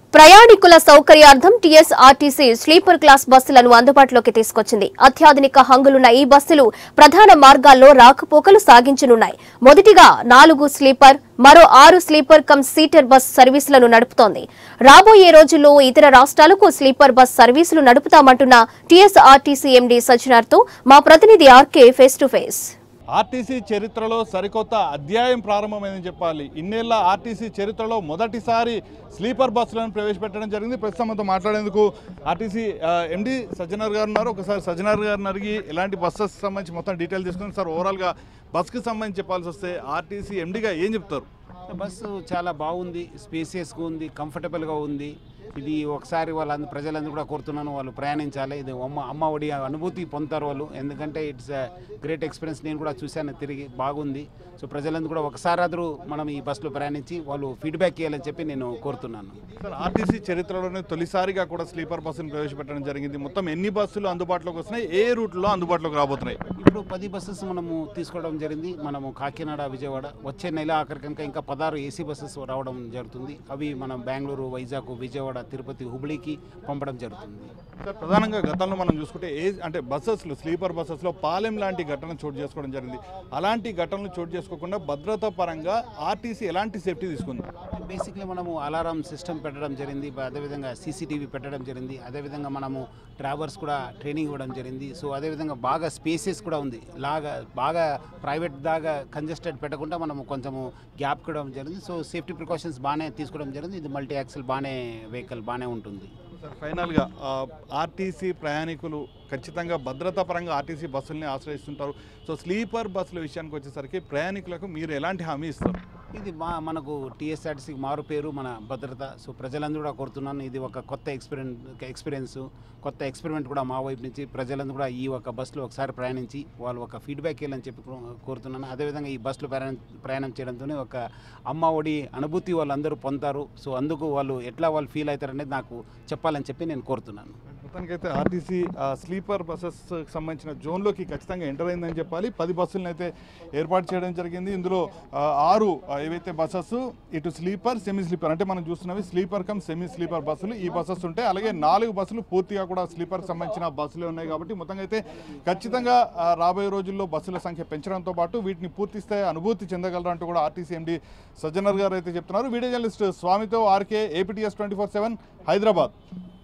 ప్రయాణికుల సౌకర్యార్థం TSRTC sleeper class బస్సులను అందుబాటులోకి తీసుకొచ్చింది అత్యాధునిక హంగులున్న ఈ బస్సులు ప్రధాన మార్గాల్లో రాకపోకలు సాగించనున్నాయి మొదటిగా నాలుగు స్లీపర్ మరో ఆరు స్లీపర్ కమ్ సీటర్ బస్ సర్వీసులను నడుపుతోంది రాబోయే రోజుల్లో ఇతర రాష్ట్రాలకు స్లీపర్ బస్ సర్వీసులు నడుపుతామంటున్న టీఎస్ఆర్టీసీ ఎండీ సజ్జనార్తో మా ప్రతినిధి RK face to face RTC చరిత్రలో సరికొత్త అధ్యాయం ప్రారంభమైందని చెప్పాలి ఇన్నేళ్ల ఆర్టీసీ చరిత్రలో మొదటిసారి స్లీపర్ బస్సులను ప్రవేశపెట్టడం జరిగింది ప్రస్తుతం మనతో మాట్లాడేందుకు ఆర్టీసీ ఎండి సజ్జనర్ గారు ఉన్నారు ఒకసారి సజ్జనర్ గారిని అడిగి ఎలాంటి బస్సెస్ సంబంధించి మొత్తం డీటెయిల్ తీసుకుని సార్ ఓవరాల్గా బస్కి సంబంధించి చెప్పాల్సి వస్తే ఆర్టీసీ ఎండిగా ఏం చెప్తారు బస్సు చాలా బాగుంది స్పేసియస్గా ఉంది కంఫర్టబుల్గా ఉంది ఇది ఒకసారి వాళ్ళందరూ ప్రజలందరూ కూడా కోరుతున్నాను వాళ్ళు ప్రయాణించాలి ఇది అమ్మ అమ్మ ఒడి అనుభూతి పొందుతారు వాళ్ళు ఎందుకంటే ఇట్స్ గ్రేట్ ఎక్స్పీరియన్స్ నేను కూడా చూశాను తిరిగి బాగుంది సో ప్రజలందరూ కూడా ఒకసారి అదరు మనం ఈ బస్సులో ప్రయాణించి వాళ్ళు ఫీడ్బ్యాక్ ఇవ్వాలని చెప్పి నేను కోరుతున్నాను సార్ ఆర్టీసీ చరిత్రలోనే తొలిసారిగా కూడా స్లీపర్ బస్సును ప్రవేశపెట్టడం జరిగింది మొత్తం ఎన్ని బస్సులు అందుబాటులోకి వస్తున్నాయి ఏ రూట్లో అందుబాటులోకి రాబోతున్నాయి ఇప్పుడు పది బస్సెస్ మనము తీసుకోవడం జరిగింది మనము కాకినాడ విజయవాడ వచ్చే నెల ఆఖరి కనుక ఇంకా పదహారు ఏసీ బస్సెస్ రావడం జరుగుతుంది అవి మనం బెంగళూరు వైజాగ్ విజయవాడ తిరుపతి హుబ్లీకి పంపడం జరుగుతుంది సార్ ప్రధానంగా గతంలో మనం చూసుకుంటే ఏ అంటే బస్సెస్లో స్లీపర్ బస్సెస్లో పాలెం లాంటి ఘటన చోటు చేసుకోవడం జరిగింది అలాంటి ఘటనలు చోటు చేసుకోకుండా భద్రతా పరంగా ఆర్టీసీ ఎలాంటి సేఫ్టీ తీసుకుంది బేసిక్లీ మనము అలారం సిస్టమ్ పెట్టడం జరిగింది బ- అదేవిధంగా సీసీటీవీ పెట్టడం జరిగింది అదేవిధంగా మనము ట్రావర్స్ కూడా ట్రైనింగ్ ఇవ్వడం జరిగింది సో అదేవిధంగా బాగా స్పేసెస్ కూడా ఉంది లాగా బాగా ప్రైవేట్ దాకా కంజెస్టెడ్ పెట్టకుండా మనము కొంచెము గ్యాప్ కూడా జరిగింది సో సేఫ్టీ ప్రికాషన్స్ బాగానే తీసుకోవడం జరిగింది ఇది మల్టీ యాక్సెల్ బాగానే వెహికల్ బాగానే ఉంటుంది సార్ ఫైనల్గా ఆ, ఆర్టీసీ ప్రయాణికులు ఖచ్చితంగా భద్రతా పరంగా ఆర్టీసీ బస్సుల్ని ఆశ్రయిస్తుంటారు సో స్లీపర్ బస్సుల విషయానికి వచ్చేసరికి ప్రయాణికులకు మీరు ఎలాంటి హామీ ఇస్తారు ఇది మా మనకు టీఎస్ఆర్టీసీకి మారు పేరు మన భద్రత సో ప్రజలందరూ కూడా కోరుతున్నాను ఇది ఒక కొత్త ఎక్స్పీరియన్స్ ఎక్స్పీరియన్స్ కొత్త ఎక్స్పెరిమెంట్ కూడా మా వైపు నుంచి ప్రజలందరూ కూడా ఈ ఒక బస్సులో ఒకసారి ప్రయాణించి వాళ్ళు ఒక ఫీడ్బ్యాక్ ఇవ్వాలని చెప్పి కో- కోరుతున్నాను అదేవిధంగా ఈ బస్సులో ప్రయాణం ప్రయాణం చేయడంతోనే ఒక అమ్మ ఒడి అనుభూతి వాళ్ళందరూ పొందుతారు సో అందుకు వాళ్ళు ఎట్లా వాళ్ళు ఫీల్ అవుతారనేది నాకు చెప్పాలని చెప్పి నేను కోరుతున్నాను మొత్తానికైతే ఆర్టీసీ ఆ, స్లీపర్ బస్సెస్ సంబంధించిన జోన్లోకి ఖచ్చితంగా ఎంటర్ అయిందని చెప్పాలి పది బస్సులను అయితే ఏర్పాటు చేయడం జరిగింది ఇందులో ఆ, ఆరు ఆ, ఏవైతే బస్సెస్ ఇటు స్లీపర్ సెమీ స్లీపర్ అంటే మనం చూస్తున్నవి స్లీపర్ కమ్ సెమీ స్లీపర్ బస్సులు ఈ బస్సెస్ ఉంటాయి అలాగే నాలుగు బస్సులు పూర్తిగా కూడా స్లీపర్ సంబంధించిన బస్సులే ఉన్నాయి కాబట్టి మొత్తంగా అయితే ఖచ్చితంగా ఆ, రాబోయే రోజుల్లో బస్సుల సంఖ్య పెంచడంతో పాటు వీటిని పూర్తి స్థాయి అనుభూతి చెందగలరంటూ కూడా ఆర్టీసీ ఎండి సజ్జనర్ గారు అయితే చెప్తున్నారు వీడియో జర్నలిస్ట్ స్వామితో RK APTS twenty four seven Hyderabad